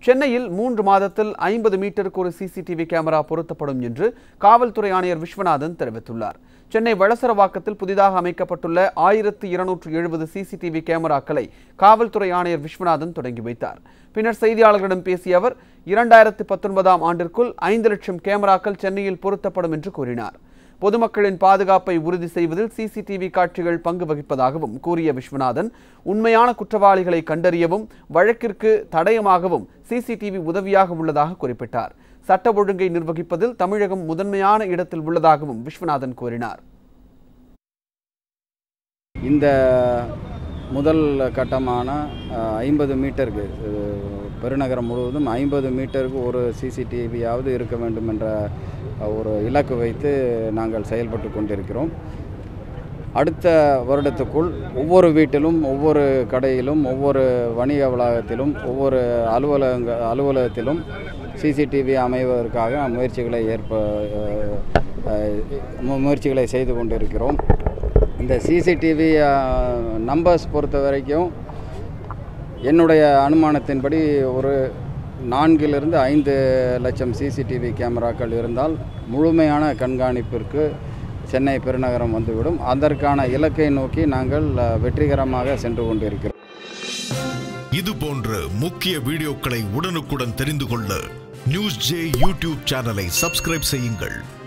சென்னையில் மூன்று மாதத்தில் ஐம்பது மீட்டருக்கு ஒரு சிசிடிவி கேமரா பொருத்தப்படும் என்று காவல்துறை ஆணையர் விஸ்வநாதன் தெரிவித்துள்ளார் சென்னை வளசரவாக்கத்தில் புதிதாக அமைக்கப்பட்டுள்ள ஆயிரத்து இருநூற்று எழுபது சிசிடிவி கேமராக்களை காவல்துறை ஆணையர் விஸ்வநாதன் தொடங்கி வைத்தார் பின்னர் செய்தியாளர்களிடம் பேசிய அவர் இரண்டாயிரத்து பத்தொன்பதாம் ஆண்டிற்குள் ஐந்து லட்சம் கேமராக்கள் சென்னையில் பொருத்தப்படும் என்று கூறினார் பொதுமக்களின் பாதுகாப்பை உறுதி செய்வதில் சிசிடிவி காட்சிகள் பங்கு வகிப்பதாகவும் கூறிய விஸ்வநாதன் உண்மையான குற்றவாளிகளை கண்டறியவும் வழக்கிற்கு தடயமாகவும் சிசிடிவி உதவியாக உள்ளதாக குறிப்பிட்டார் சட்ட ஒழுங்கை நிர்வகிப்பதில் தமிழகம் முதன்மையான இடத்தில் உள்ளதாகவும் விஸ்வநாதன் கூறினார் இந்த முதல் கட்டமான ஐம்பது மீட்டருக்கு அஹ், பெருநகரம் முழுவதும் ஐம்பது மீட்டருக்கு ஒரு சிசிடிவியாவது இருக்க வேண்டும் என்ற ஒரு இலக்கு வைத்து நாங்கள் செயல்பட்டு கொண்டிருக்கிறோம் அடுத்த வருடத்துக்குள் ஒவ்வொரு வீட்டிலும் ஒவ்வொரு கடையிலும் ஒவ்வொரு வணிக வளாகத்திலும் ஒவ்வொரு அலுவலக அலுவலகத்திலும் சிசிடிவி அமைவதற்காக முயற்சிகளை ஏற்ப அஹ், அஹ், மு- முயற்சிகளை செய்து கொண்டிருக்கிறோம் இந்த சிசிடிவி நம்பர்ஸ் பொறுத்த வரைக்கும் என்னுடைய அனுமானத்தின்படி ஒரு நான்கிலிருந்து ஐந்து லட்சம் சிசிடிவி கேமராக்கள் இருந்தால் முழுமையான கண்காணிப்பிற்கு சென்னை பெருநகரம் வந்துவிடும் அதற்கான இலக்கை நோக்கி நாங்கள் அஹ், வெற்றிகரமாக சென்று கொண்டிருக்கிறோம் இது போன்ற முக்கிய வீடியோக்களை உடனுக்குடன் தெரிந்து கொள்ள நியூஸ் ஜே யூடியூப் சேனலை சப்ஸ்கிரைப் செய்யுங்கள்